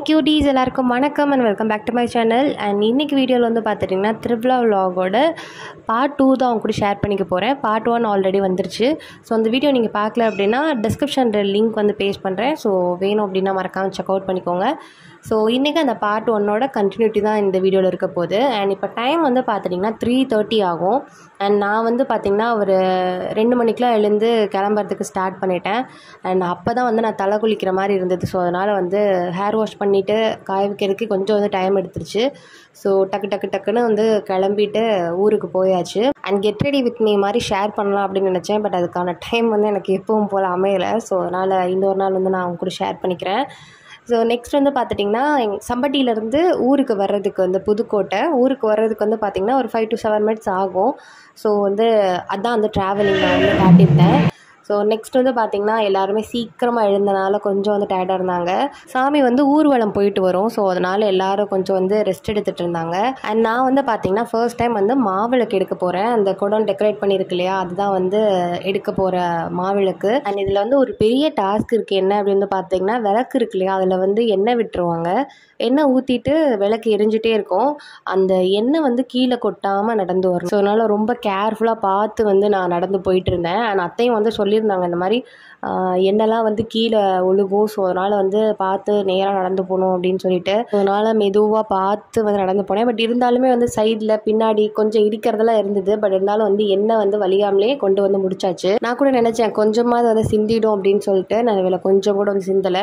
cuties எல்லாருக்கும் வணக்கம் and welcome back to my channel and இன்னைக்கு வீடியோவில் வந்து பார்த்துட்டிங்கன்னா திருவிழா vlog-ஓட பார்ட் டூ தான் அவங்க கூட ஷேர் பண்ணிக்க போகிறேன் பார்ட் ஒன் ஆல்ரெடி வந்துருச்சு ஸோ அந்த வீடியோ நீங்கள் பார்க்கல அப்படின்னா டிஸ்கிரிப்ஷனில் லிங்க் வந்து பேஸ்ட் பண்ணுறேன் ஸோ வேணும் அப்படின்னா மறக்காமல் செக் அவுட் பண்ணிக்கோங்க ஸோ இன்றைக்கி அந்த பார்ட் ஒன்னோட கண்டினியூட்டி தான் இந்த வீடியோவில் இருக்க போகுது அண்ட் இப்போ டைம் வந்து பார்த்துட்டிங்கன்னா த்ரீ தேர்ட்டி ஆகும் அண்ட் நான் வந்து பார்த்திங்கன்னா ஒரு ரெண்டு மணிக்கெலாம் எழுந்து கிளம்புறதுக்கு ஸ்டார்ட் பண்ணிட்டேன் அண்ட் அப்போ தான் வந்து நான் தலை குளிக்கிற மாதிரி இருந்தது ஸோ அதனால் வந்து ஹேர் வாஷ் பண்ணிவிட்டு காய வைக்கிறதுக்கு கொஞ்சம் வந்து டைம் எடுத்துருச்சு ஸோ டக்கு டக்கு டக்குன்னு வந்து கிளம்பிட்டு ஊருக்கு போயாச்சு and get ready with me மாதிரி ஷேர் பண்ணலாம் அப்படின்னு நினச்சேன் பட் அதுக்கான டைம் வந்து எனக்கு எப்பவும் போல் அமையலை ஸோ அதனால் இந்த ஒரு நாள் வந்து நான் அவங்க கூட ஷேர் பண்ணிக்கிறேன் ஸோ நெக்ஸ்ட் வந்து பார்த்துட்டிங்கன்னா எங் சம்பட்டியிலேருந்து ஊருக்கு வர்றதுக்கு வந்து புதுக்கோட்டை ஊருக்கு வர்றதுக்கு வந்து பார்த்திங்கன்னா ஒரு ஃபைவ் டு செவன் மினிட்ஸ் ஆகும் ஸோ வந்து அதான் வந்து ட்ராவலிங் நான் வந்து காட்டியிருந்தேன் ஸோ நெக்ஸ்ட் வந்து பார்த்திங்கன்னா எல்லாருமே சீக்கிரமாக எழுந்தனால கொஞ்சம் வந்து டயர்டாக இருந்தாங்க சாமி வந்து ஊர்வலம் போயிட்டு வரும் ஸோ அதனால் எல்லாரும் கொஞ்சம் வந்து ரெஸ்ட் எடுத்துகிட்டு இருந்தாங்க அண்ட் நான் வந்து பார்த்திங்கன்னா ஃபர்ஸ்ட் டைம் வந்து மாவிளக்கு எடுக்க போகிறேன் அந்த குடம் டெக்கரேட் பண்ணியிருக்கு இல்லையா அதுதான் வந்து எடுக்க போகிற மாவிளக்கு அண்ட் இதில் வந்து ஒரு பெரிய டாஸ்க் இருக்குது என்ன அப்படின்னு வந்து பார்த்தீங்கன்னா விளக்கு இருக்கு இல்லையா அதில் வந்து எண்ணெய் விட்டுருவாங்க எண்ணெய் ஊற்றிட்டு விளக்கு எரிஞ்சிட்டே இருக்கும் அந்த எண்ணெய் வந்து கீழே கொட்டாமல் நடந்து வரும் ஸோ அதனால் ரொம்ப கேர்ஃபுல்லாக பார்த்து வந்து நான் நடந்து போயிட்டு இருந்தேன் அண்ட் அத்தையும் வந்து சொல்லியிருந்தாங்க இந்த மாதிரி ஆஹ், எண்ணெய்லாம் வந்து கீழே ஒழுகும் ஸோ அதனால் வந்து பார்த்து நேராக நடந்து போகணும் அப்படின்னு சொல்லிட்டு ஸோ அதனால் மெதுவாக பார்த்து வந்து நடந்து போனேன் பட் இருந்தாலுமே வந்து சைடில் பின்னாடி கொஞ்சம் இடிக்கிறதெல்லாம் இருந்தது பட் இருந்தாலும் வந்து எண்ணெய் வந்து வலியாமலே கொண்டு வந்து முடிச்சாச்சு நான் கூட நினச்சேன் கொஞ்சமாவது வந்து சிந்திடும் அப்படின்னு சொல்லிட்டு நான் இதில் கொஞ்சம் கூட வந்து சிந்தலை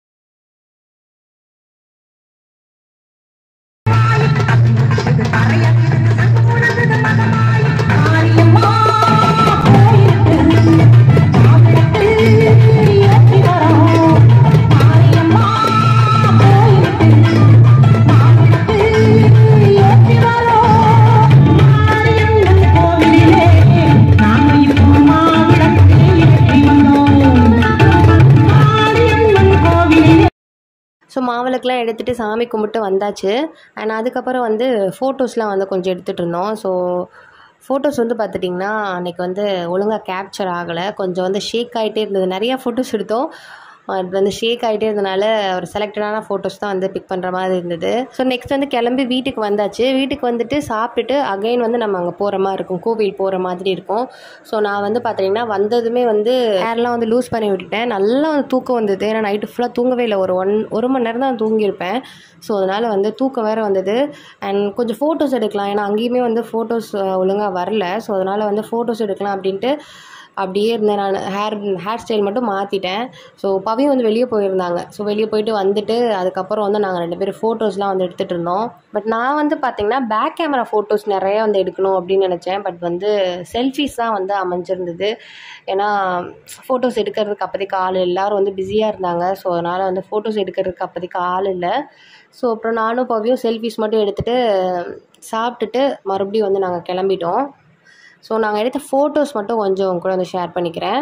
ஸோ மாவிளக்குலாம் எடுத்துகிட்டு சாமி கும்பிட்டு வந்தாச்சு அண்ட் அதுக்கப்புறம் வந்து ஃபோட்டோஸ்லாம் வந்து கொஞ்சம் எடுத்துகிட்டு இருந்தோம் ஸோ ஃபோட்டோஸ் வந்து பார்த்துட்டிங்கன்னா அன்றைக்கி வந்து ஒழுங்காக கேப்சர் ஆகலை கொஞ்சம் வந்து ஷேக் ஆகிட்டே இருந்தது நிறையா ஃபோட்டோஸ் எடுத்தோம் அது வந்து ஷேக் ஆகிட்டே இருந்தனால ஒரு செலக்டடான ஃபோட்டோஸ் தான் வந்து பிக் பண்ணுற மாதிரி இருந்தது ஸோ நெக்ஸ்ட் வந்து கிளம்பி வீட்டுக்கு வந்தாச்சு வீட்டுக்கு வந்துட்டு சாப்பிட்டுட்டு அகைன் வந்து நம்ம அங்கே போகிற மாதிரி இருக்கும் கோவில் போகிற மாதிரி இருக்கும் ஸோ நான் வந்து பார்த்தீங்கன்னா வந்ததுமே வந்து ஹேர்லாம் வந்து லூஸ் பண்ணி விட்டுட்டேன் நல்லா வந்து தூக்கம் வந்தது ஏன்னா நைட்டு ஃபுல்லாக தூங்கவே இல்லை ஒரு ஒன் ஒரு மணி நேரம் தான் தூங்கியிருப்பேன் ஸோ அதனால் வந்து தூக்கம் வேறு வந்தது அண்ட் கொஞ்சம் ஃபோட்டோஸ் எடுக்கலாம் ஏன்னா அங்கேயுமே வந்து ஃபோட்டோஸ் ஒழுங்காக வரல ஸோ அதனால் வந்து ஃபோட்டோஸ் எடுக்கலாம் அப்படின்ட்டு அப்படியே இருந்தேன் நான் ஹேர் ஹேர் ஸ்டைல் மட்டும் மாற்றிட்டேன் ஸோ பவியும் வந்து வெளியே போயிருந்தாங்க ஸோ வெளியே போயிட்டு வந்துட்டு அதுக்கப்புறம் வந்து நாங்கள் ரெண்டு பேரும் ஃபோட்டோஸ்லாம் வந்து எடுத்துகிட்டு இருந்தோம் பட் நான் வந்து பார்த்திங்கன்னா பேக் கேமரா ஃபோட்டோஸ் நிறைய வந்து எடுக்கணும் அப்படின்னு நினச்சேன் பட் வந்து செல்ஃபிஸ் தான் வந்து அமைஞ்சிருந்தது ஏன்னா ஃபோட்டோஸ் எடுக்கிறதுக்கு அப்போதைக்கு ஆள் எல்லாரும் வந்து பிஸியாக இருந்தாங்க ஸோ அதனால் வந்து ஃபோட்டோஸ் எடுக்கிறதுக்கு அப்போதைக்கு ஆள் இல்லை ஸோ அப்புறம் நானும் பவியும் செல்ஃபிஸ் மட்டும் எடுத்துகிட்டு சாப்பிட்டுட்டு மறுபடியும் வந்து நாங்கள் கிளம்பிட்டோம் ஸோ நாங்கள் எடுத்த ஃபோட்டோஸ் மட்டும் கொஞ்சம் உங்க கூட வந்து ஷேர் பண்ணிக்கிறேன்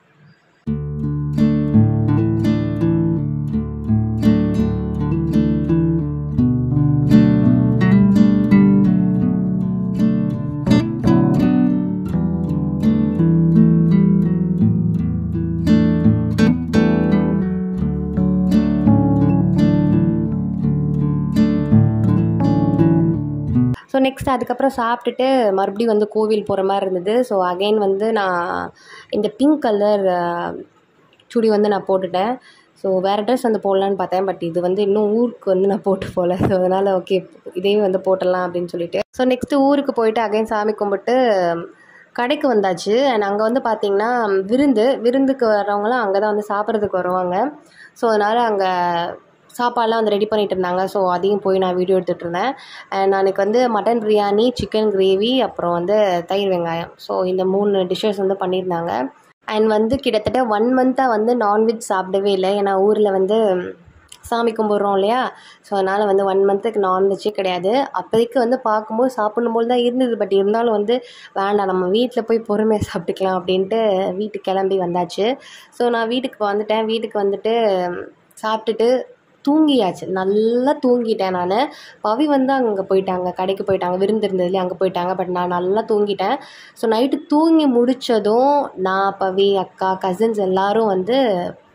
ஸோ நெக்ஸ்ட் அதுக்கப்புறம் சாப்பிட்டுட்டு மறுபடியும் வந்து கோவில் போகிற மாதிரி இருந்தது ஸோ அகைன் வந்து நான் இந்த பிங்க் கலர் சுடி வந்து நான் போட்டுட்டேன் ஸோ வேறு ட்ரெஸ் வந்து போடலான்னு பார்த்தேன் பட் இது வந்து இன்னும் ஊருக்கு வந்து நான் போட்டு போகல ஸோ அதனால் ஓகே இதையும் வந்து போட்டுடலாம் அப்படின்னு சொல்லிட்டு ஸோ நெக்ஸ்ட்டு ஊருக்கு போயிட்டு அகைன் சாமி கும்பிட்டு கடைக்கு வந்தாச்சு அண்ட் அங்கே வந்து பார்த்திங்கன்னா விருந்து விருந்துக்கு வர்றவங்களாம் அங்கே தான் வந்து சாப்பிட்றதுக்கு வருவாங்க ஸோ அதனால் அங்கே சாப்பாடெலாம் வந்து ரெடி பண்ணிட்டு இருந்தாங்க ஸோ அதையும் போய் நான் வீடியோ எடுத்துகிட்டு இருந்தேன் அண்ட் அன்றைக்கி வந்து மட்டன் பிரியாணி சிக்கன் கிரேவி அப்புறம் வந்து தயிர் வெங்காயம் ஸோ இந்த மூணு டிஷ்ஷஸ் வந்து பண்ணியிருந்தாங்க அண்ட் வந்து கிட்டத்தட்ட ஒன் மந்த்தாக வந்து நான்வெஜ் சாப்பிடவே இல்லை ஏன்னா ஊரில் வந்து சாமி கும்பிட்றோம் இல்லையா ஸோ அதனால் வந்து ஒன் மந்த்துக்கு நான்வெஜ்ஜே கிடையாது அப்போதைக்கு வந்து பார்க்கும்போது சாப்பிடணும் போல் தான் இருந்தது பட் இருந்தாலும் வந்து வேண்டாம் நம்ம வீட்டில் போய் பொறுமையாக சாப்பிட்டுக்கலாம் அப்படின்ட்டு வீட்டுக்கு கிளம்பி வந்தாச்சு ஸோ நான் வீட்டுக்கு வந்துட்டேன் வீட்டுக்கு வந்துட்டு சாப்பிட்டுட்டு தூங்கியாச்சு நல்லா தூங்கிட்டேன் நான் பவி வந்து அங்கே போயிட்டாங்க கடைக்கு போயிட்டாங்க விருந்து இருந்ததுலேயே அங்கே போயிட்டாங்க பட் நான் நல்லா தூங்கிட்டேன் ஸோ நைட்டு தூங்கி முடித்ததும் நான் பவி அக்கா கசின்ஸ் எல்லாரும் வந்து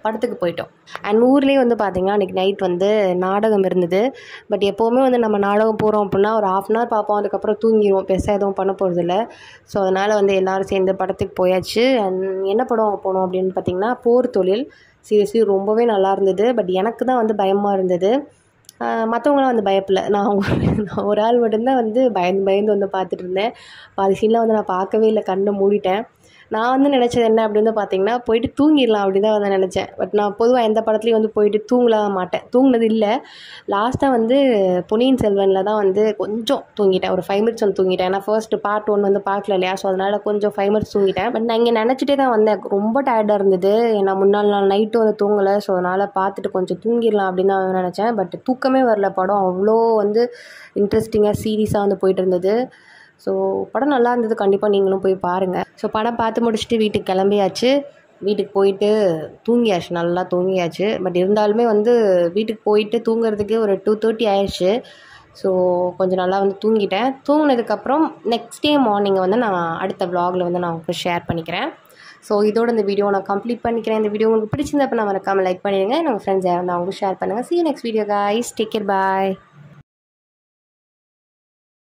படத்துக்கு போயிட்டோம் அண்ட் ஊர்லேயே வந்து பார்த்திங்கன்னா அன்றைக்கி நைட் வந்து நாடகம் இருந்தது பட் எப்போவுமே வந்து நம்ம நாடகம் போகிறோம் அப்படின்னா ஒரு ஹாஃப் அன் ஹவர் பார்ப்போம் அதுக்கப்புறம் தூங்கிடுவோம் பெருசாக எதுவும் பண்ண போகிறதில்ல ஸோ அதனால் வந்து எல்லோரும் சேர்ந்து படத்துக்கு போயாச்சு அண்ட் என்ன படம் போனோம் அப்படின்னு பார்த்திங்கன்னா போர் தொழில் சீரியஸ்லி ரொம்பவே நல்லா இருந்தது பட் எனக்கு தான் வந்து பயமாக இருந்தது மற்றவங்களாம் வந்து பயப்படல நான் ஒரு- நான் ஒரு ஆள் மட்டும்தான் வந்து பயந்து பயந்து வந்து பார்த்துட்டு இருந்தேன் பாதி சீன்லாம் வந்து நான் பார்க்கவே இல்லை கண்ணை மூடிட்டேன் நான் வந்து நினச்சது என்ன அப்படின்னு வந்து பார்த்தீங்கன்னா போயிட்டு தூங்கிடலாம் அப்படின்னு தான் வந்து நினச்சேன் பட் நான் பொதுவாக எந்த படத்துலையும் வந்து போயிட்டு தூங்கலாம் மாட்டேன் தூங்கினது இல்லை லாஸ்ட்டாக வந்து பொன்னியின் செல்வனில் தான் வந்து கொஞ்சம் தூங்கிட்டேன் ஒரு ஃபைவ் மினிட்ஸ் வந்து தூங்கிட்டேன் ஏன்னா ஃபர்ஸ்ட் பார்ட் ஒன் வந்து பார்க்கல இல்லையா ஸோ அதனால் கொஞ்சம் ஃபைவ் மினிட்ஸ் தூங்கிட்டேன் பட் நான் இங்கே நினச்சிட்டே தான் வந்தேன் ரொம்ப டயர்டாக இருந்தது ஏன்னா முன்னாள் நாள் நைட்டு வந்து தூங்கலை ஸோ அதனால் பார்த்துட்டு கொஞ்சம் தூங்கிடலாம் அப்படின்னு தான் நினச்சேன் பட் தூக்கமே வரல படம் அவ்வளோ வந்து இன்ட்ரெஸ்டிங்காக சீரியஸாக வந்து போயிட்டு இருந்தது ஸோ படம் நல்லா இருந்தது கண்டிப்பாக நீங்களும் போய் பாருங்கள் ஸோ படம் பார்த்து முடிச்சுட்டு வீட்டுக்கு கிளம்பியாச்சு வீட்டுக்கு போயிட்டு தூங்கியாச்சு நல்லா தூங்கியாச்சு பட் இருந்தாலுமே வந்து வீட்டுக்கு போயிட்டு தூங்குறதுக்கு ஒரு டூ தேர்ட்டி ஆயிடுச்சு ஸோ கொஞ்சம் நல்லா வந்து தூங்கிட்டேன் தூங்கினதுக்கப்புறம் நெக்ஸ்ட் டே மார்னிங் வந்து நான் அடுத்த vlogல வந்து நான் உங்களுக்கு ஷேர் பண்ணிக்கிறேன் ஸோ இதோட இந்த வீடியோ நான் கம்ப்ளீட் பண்ணிக்கிறேன் இந்த வீடியோ உங்களுக்கு பிடிச்சிருந்தப்ப நான் மறக்காமல் லைக் பண்ணிடுங்க நம்ம ஃப்ரெண்ட்ஸ் யாரும் அவங்களுக்கு ஷேர் பண்ணுங்கள் see you next video guys take care bye